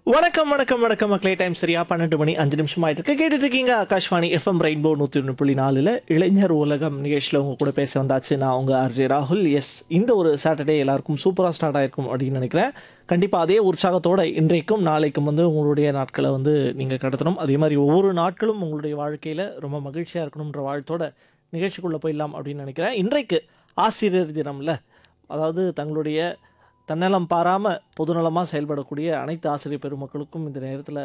வணக்கம் வணக்கம் வணக்கம் மக்களே டைம் சரியா பன்னெண்டு மணி அஞ்சு நிமிஷம் ஆயிட்டு இருக்கு கேட்டுட்டு இருக்கீங்க ஆகாஷ்வாணி எஃப்எம் ரெயின்போ நூற்றி ஒன்று புள்ளி நாலில் இளைஞர் உலகம் நிகழ்ச்சியில் உங்க கூட பேச வந்தாச்சு நான் உங்க ஆர்ஜே ராகுல் எஸ் இந்த ஒரு சாட்டர்டே எல்லாருக்கும் சூப்பராக ஸ்டார்ட் ஆயிருக்கும் அப்படின்னு நினைக்கிறேன் கண்டிப்பாக அதே உற்சாகத்தோட இன்றைக்கும் நாளைக்கும் வந்து உங்களுடைய நாட்களை வந்து நீங்கள் கடத்தணும் அதே மாதிரி ஒவ்வொரு நாட்களும் உங்களுடைய வாழ்க்கையில் ரொம்ப மகிழ்ச்சியாக இருக்கணுன்ற வாழ்த்தோட நிகழ்ச்சிக்குள்ளே போயிடலாம் அப்படின்னு நினைக்கிறேன் இன்றைக்கு ஆசிரியர் தினம்ல அதாவது தங்களுடைய தன்னலம் பாராமல் பொதுநலமாக செயல்படக்கூடிய அனைத்து ஆசிரியர் பெருமக்களுக்கும் இந்த நேரத்தில்